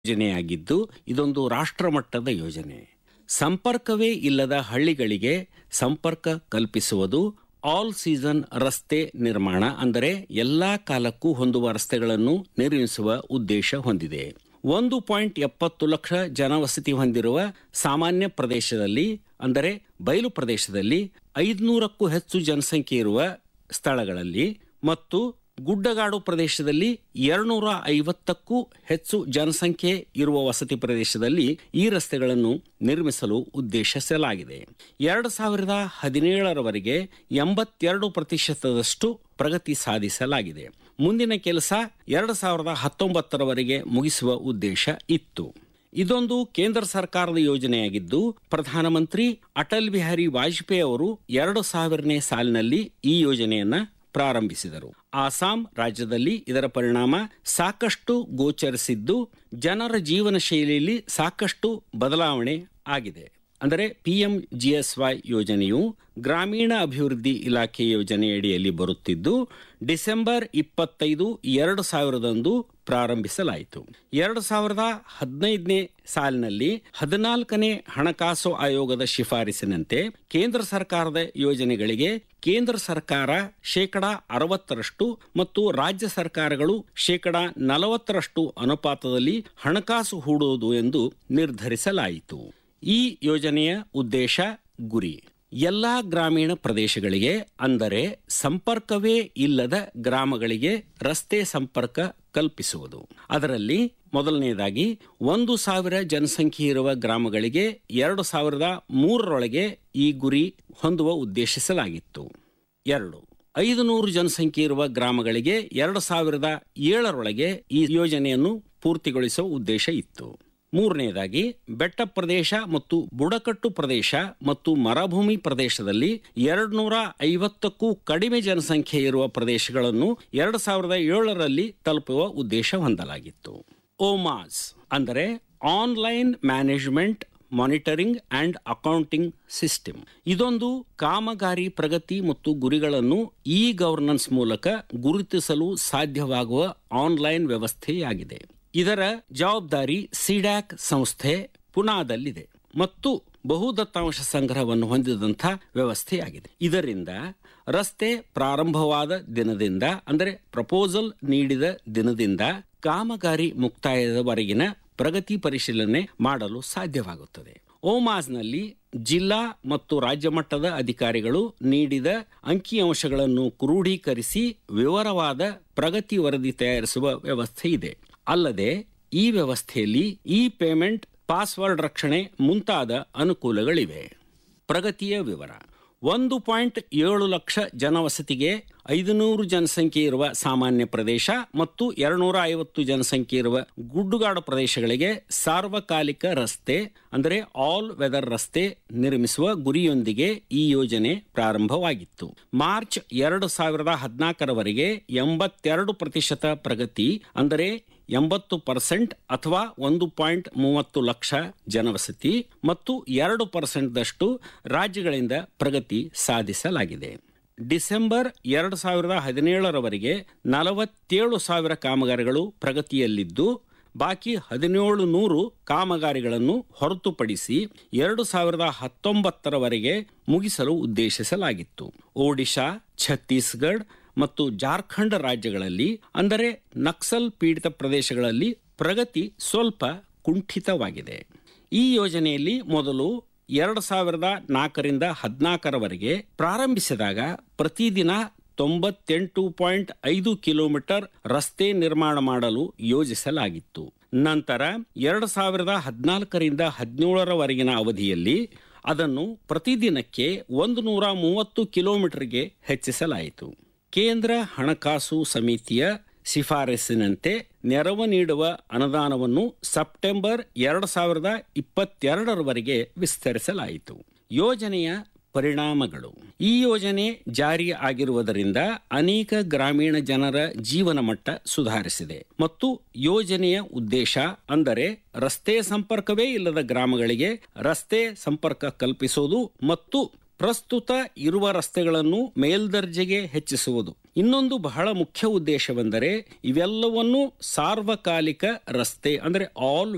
ಯೋಜನೆಯಾಗಿದ್ದು ಇದೊಂದು ರಾಷ್ಟ್ರಮಟ್ಟದ ಯೋಜನೆ ಸಂಪರ್ಕವೇ ಇಲ್ಲದ ಹಳ್ಳಿಗಳಿಗೆ ಸಂಪರ್ಕ ಕಲ್ಪಿಸುವುದು ಆಲ್ ಸೀಸನ್ ರಸ್ತೆ ನಿರ್ಮಾಣ ಅಂದರೆ ಎಲ್ಲಾ ಕಾಲಕ್ಕೂ ಹೊಂದುವ ರಸ್ತೆಗಳನ್ನು ನಿರ್ಮಿಸುವ ಉದ್ದೇಶ ಹೊಂದಿದೆ ಒಂದು ಪಾಯಿಂಟ್ ಎಪ್ಪತ್ತು ಲಕ್ಷ ಜನವಸತಿ ಹೊಂದಿರುವ ಸಾಮಾನ್ಯ ಪ್ರದೇಶದಲ್ಲಿ ಅಂದರೆ ಬಯಲು ಪ್ರದೇಶದಲ್ಲಿ ಐದುನೂರಕ್ಕೂ ಹೆಚ್ಚು ಜನಸಂಖ್ಯೆ ಇರುವ ಸ್ಥಳಗಳಲ್ಲಿ ಮತ್ತು ಗುಡ್ಡಗಾಡು ಪ್ರದೇಶದಲ್ಲಿ ಎರಡ್ನೂರ ಐವತ್ತಕ್ಕೂ ಹೆಚ್ಚು ಜನಸಂಖ್ಯೆ ಇರುವ ವಸತಿ ಪ್ರದೇಶದಲ್ಲಿ ಈ ರಸ್ತೆಗಳನ್ನು ನಿರ್ಮಿಸಲು ಉದ್ದೇಶಿಸಲಾಗಿದೆ ಎರಡು ಸಾವಿರದ ಹದಿನೇಳರವರೆಗೆ ಎಂಬತ್ತೆರಡು ಪ್ರತಿಶತದಷ್ಟು ಪ್ರಗತಿ ಸಾಧಿಸಲಾಗಿದೆ ಮುಂದಿನ ಕೆಲಸ ಎರಡು ಸಾವಿರದ ಹತ್ತೊಂಬತ್ತರವರೆಗೆ ಮುಗಿಸುವ ಉದ್ದೇಶ ಇತ್ತು ಇದೊಂದು ಕೇಂದ್ರ ಸರ್ಕಾರದ ಯೋಜನೆಯಾಗಿದ್ದು ಪ್ರಧಾನಮಂತ್ರಿ ಅಟಲ್ ಬಿಹಾರಿ ವಾಜಪೇಯಿ ಅವರು ಎರಡು ಸಾವಿರನೇ ಸಾಲಿನಲ್ಲಿ ಈ ಯೋಜನೆಯನ್ನ ಪ್ರಾರಂಭಿಸಿದರು ಆಸಾಂ ರಾಜ್ಯದಲ್ಲಿ ಇದರ ಪರಿಣಾಮ ಸಾಕಷ್ಟು ಗೋಚರಿಸಿದ್ದು ಜನರ ಜೀವನ ಶೈಲಿಯಲ್ಲಿ ಸಾಕಷ್ಟು ಬದಲಾವಣೆ ಆಗಿದೆ ಅಂದರೆ ಪಿಎಂ ಜಿಎಸ್ವೈ ಯೋಜನೆಯು ಗ್ರಾಮೀಣ ಅಭಿವೃದ್ಧಿ ಇಲಾಖೆ ಯೋಜನೆಯಡಿಯಲ್ಲಿ ಬರುತ್ತಿದ್ದು ಡಿಸೆಂಬರ್ ಇಪ್ಪತ್ತೈದು ಎರಡು ಸಾವಿರದಂದು ಪ್ರಾರಂಭಿಸಲಾಯಿತು ಎರಡು ಸಾವಿರದ ಹದಿನೈದನೇ ಸಾಲಿನಲ್ಲಿ ಹದಿನಾಲ್ಕನೇ ಹಣಕಾಸು ಆಯೋಗದ ಶಿಫಾರಸಿನಂತೆ ಕೇಂದ್ರ ಸರ್ಕಾರದ ಯೋಜನೆಗಳಿಗೆ ಕೇಂದ್ರ ಸರ್ಕಾರ ಶೇಕಡ ಅರವತ್ತರಷ್ಟು ಮತ್ತು ರಾಜ್ಯ ಸರ್ಕಾರಗಳು ಶೇಕಡ ನಲವತ್ತರಷ್ಟು ಅನುಪಾತದಲ್ಲಿ ಹಣಕಾಸು ಹೂಡುವುದು ಎಂದು ನಿರ್ಧರಿಸಲಾಯಿತು ಈ ಯೋಜನೆಯ ಉದ್ದೇಶ ಗುರಿ ಎಲ್ಲಾ ಗ್ರಾಮೀಣ ಪ್ರದೇಶಗಳಿಗೆ ಅಂದರೆ ಸಂಪರ್ಕವೇ ಇಲ್ಲದ ಗ್ರಾಮಗಳಿಗೆ ರಸ್ತೆ ಸಂಪರ್ಕ ಕಲ್ಪಿಸುವುದು ಅದರಲ್ಲಿ ಮೊದಲನೆಯದಾಗಿ ಒಂದು ಸಾವಿರ ಜನಸಂಖ್ಯೆ ಇರುವ ಗ್ರಾಮಗಳಿಗೆ ಎರಡು ಸಾವಿರದ ಮೂರರೊಳಗೆ ಈ ಗುರಿ ಹೊಂದುವ ಉದ್ದೇಶಿಸಲಾಗಿತ್ತು ಎರಡು ಐದು ನೂರು ಜನಸಂಖ್ಯೆ ಇರುವ ಗ್ರಾಮಗಳಿಗೆ ಎರಡು ಸಾವಿರದ ಏಳರೊಳಗೆ ಈ ಯೋಜನೆಯನ್ನು ಪೂರ್ತಿಗೊಳಿಸುವ ಉದ್ದೇಶ ಇತ್ತು ಮೂರನೆಯದಾಗಿ ಬೆಟ್ಟ ಪ್ರದೇಶ ಮತ್ತು ಬುಡಕಟ್ಟು ಪ್ರದೇಶ ಮತ್ತು ಮರುಭೂಮಿ ಪ್ರದೇಶದಲ್ಲಿ ಎರಡು ನೂರ ಐವತ್ತಕ್ಕೂ ಕಡಿಮೆ ಜನಸಂಖ್ಯೆ ಇರುವ ಪ್ರದೇಶಗಳನ್ನು ಎರಡು ಸಾವಿರದ ಏಳರಲ್ಲಿ ತಲುಪುವ ಉದ್ದೇಶ ಹೊಂದಲಾಗಿತ್ತು ಓಮಾಸ್ ಅಂದರೆ online management monitoring and accounting system ಇದೊಂದು ಕಾಮಗಾರಿ ಪ್ರಗತಿ ಮತ್ತು ಗುರಿಗಳನ್ನು ಇ ಗವರ್ನೆನ್ಸ್ ಮೂಲಕ ಗುರುತಿಸಲು ಸಾಧ್ಯವಾಗುವ ಆನ್ಲೈನ್ ವ್ಯವಸ್ಥೆಯಾಗಿದೆ ಇದರ ಜವಾಬ್ದಾರಿ ಸಿಡ್ಯಾಕ್ ಸಂಸ್ಥೆ ಪುನಾದಲ್ಲಿದೆ ಮತ್ತು ಬಹು ದತ್ತಾಂಶ ಸಂಗ್ರಹವನ್ನು ಹೊಂದಿದಂಥ ವ್ಯವಸ್ಥೆಯಾಗಿದೆ ಇದರಿಂದ ರಸ್ತೆ ಪ್ರಾರಂಭವಾದ ದಿನದಿಂದ ಅಂದರೆ ಪ್ರಪೋಸಲ್ ನೀಡಿದ ದಿನದಿಂದ ಕಾಮಗಾರಿ ಮುಕ್ತಾಯದವರೆಗಿನ ಪ್ರಗತಿ ಪರಿಶೀಲನೆ ಮಾಡಲು ಸಾಧ್ಯವಾಗುತ್ತದೆ ಓಮಾಸ್ನಲ್ಲಿ ಜಿಲ್ಲಾ ಮತ್ತು ರಾಜ್ಯ ಮಟ್ಟದ ಅಧಿಕಾರಿಗಳು ನೀಡಿದ ಅಂಕಿಅಂಶಗಳನ್ನು ಕ್ರೋಢೀಕರಿಸಿ ವಿವರವಾದ ಪ್ರಗತಿ ವರದಿ ತಯಾರಿಸುವ ವ್ಯವಸ್ಥೆ ಇದೆ ಅಲ್ಲದೆ ಈ ವ್ಯವಸ್ಥೆಯಲ್ಲಿ ಇ ಪೇಮೆಂಟ್ ಪಾಸ್ವರ್ಡ್ ರಕ್ಷಣೆ ಮುಂತಾದ ಅನುಕೂಲಗಳಿವೆ ಪ್ರಗತಿಯ ವಿವರ ಒಂದು ಪಾಯಿಂಟ್ ಏಳು ಲಕ್ಷ ಜನವಸತಿಗೆ ಐದುನೂರು ಜನಸಂಖ್ಯೆ ಇರುವ ಸಾಮಾನ್ಯ ಪ್ರದೇಶ ಮತ್ತು ಎರಡ್ನೂರ ಐವತ್ತು ಜನಸಂಖ್ಯೆ ಇರುವ ಗುಡ್ಡುಗಾಡು ಪ್ರದೇಶಗಳಿಗೆ ಸಾರ್ವಕಾಲಿಕ ರಸ್ತೆ ಅಂದರೆ ಆಲ್ ವೆದರ್ ರಸ್ತೆ ನಿರ್ಮಿಸುವ ಗುರಿಯೊಂದಿಗೆ ಈ ಯೋಜನೆ ಪ್ರಾರಂಭವಾಗಿತ್ತು ಮಾರ್ಚ್ ಎರಡು ಸಾವಿರದ ಹದಿನಾಲ್ಕರವರೆಗೆ ಎಂಬತ್ತೆರಡು ಪ್ರತಿಶತ ಪ್ರಗತಿ ಅಂದರೆ ಎಂಬತ್ತು ಪರ್ಸೆಂಟ್ ಅಥವಾ ಒಂದು ಪಾಯಿಂಟ್ ಮೂವತ್ತು ಲಕ್ಷ ಜನವಸತಿ ಮತ್ತು ಎರಡು ಪರ್ಸೆಂಟ್ದಷ್ಟು ರಾಜ್ಯಗಳಿಂದ ಪ್ರಗತಿ ಸಾಧಿಸಲಾಗಿದೆ ಡಿಸೆಂಬರ್ ಎರಡು ಸಾವಿರದ ಹದಿನೇಳರವರೆಗೆ ನಲವತ್ತೇಳು ಸಾವಿರ ಕಾಮಗಾರಿಗಳು ಪ್ರಗತಿಯಲ್ಲಿದ್ದು ಬಾಕಿ ಹದಿನೇಳು ನೂರು ಕಾಮಗಾರಿಗಳನ್ನು ಹೊರತುಪಡಿಸಿ ಎರಡು ಸಾವಿರದ ಹತ್ತೊಂಬತ್ತರವರೆಗೆ ಮುಗಿಸಲು ಉದ್ದೇಶಿಸಲಾಗಿತ್ತು ಒಡಿಶಾ ಛತ್ತೀಸ್ಗಢ ಮತ್ತು ಜಾರ್ಖಂಡ್ ರಾಜ್ಯಗಳಲ್ಲಿ ಅಂದರೆ ನಕ್ಸಲ್ ಪೀಡಿತ ಪ್ರದೇಶಗಳಲ್ಲಿ ಪ್ರಗತಿ ಸ್ವಲ್ಪ ಕುಂಠಿತವಾಗಿದೆ ಈ ಯೋಜನೆಯಲ್ಲಿ ಮೊದಲು ಎರಡು ಸಾವಿರದ ನಾಲ್ಕರಿಂದ ಹದಿನಾಲ್ಕರವರೆಗೆ ಪ್ರಾರಂಭಿಸಿದಾಗ ಪ್ರತಿದಿನ ತೊಂಬತ್ತೆಂಟು ಪಾಯಿಂಟ್ ಐದು ಕಿಲೋಮೀಟರ್ ರಸ್ತೆ ನಿರ್ಮಾಣ ಮಾಡಲು ಯೋಜಿಸಲಾಗಿತ್ತು ನಂತರ ಎರಡು ಸಾವಿರದ ಹದಿನಾಲ್ಕರಿಂದ ಹದಿನೇಳರವರೆಗಿನ ಅವಧಿಯಲ್ಲಿ ಅದನ್ನು ಪ್ರತಿದಿನಕ್ಕೆ ಒಂದು ನೂರ ಮೂವತ್ತು ಕಿಲೋಮೀಟರ್ಗೆ ಹೆಚ್ಚಿಸಲಾಯಿತು ಕೇಂದ್ರ ಹಣಕಾಸು ಸಮಿತಿಯ ಶಿಫಾರಸಿನಂತೆ ನೆರವು ನೀಡುವ ಅನುದಾನವನ್ನು ಸೆಪ್ಟೆಂಬರ್ ಎರಡು ಸಾವಿರದ ಇಪ್ಪತ್ತೆರಡರವರೆಗೆ ವಿಸ್ತರಿಸಲಾಯಿತು ಯೋಜನೆಯ ಪರಿಣಾಮಗಳು ಈ ಯೋಜನೆ ಜಾರಿ ಆಗಿರುವುದರಿಂದ ಅನೇಕ ಗ್ರಾಮೀಣ ಜನರ ಜೀವನ ಮಟ್ಟ ಸುಧಾರಿಸಿದೆ ಮತ್ತು ಯೋಜನೆಯ ಉದ್ದೇಶ ಅಂದರೆ ರಸ್ತೆ ಸಂಪರ್ಕವೇ ಇಲ್ಲದ ಗ್ರಾಮಗಳಿಗೆ ರಸ್ತೆ ಸಂಪರ್ಕ ಕಲ್ಪಿಸುವುದು ಮತ್ತು ಪ್ರಸ್ತುತ ಇರುವ ರಸ್ತೆಗಳನ್ನು ಮೇಲ್ದರ್ಜೆಗೆ ಹೆಚ್ಚಿಸುವುದು ಇನ್ನೊಂದು ಬಹಳ ಮುಖ್ಯ ಉದ್ದೇಶವೆಂದರೆ ಇವೆಲ್ಲವನ್ನು ಸಾರ್ವಕಾಲಿಕ ರಸ್ತೆ ಅಂದರೆ ಆಲ್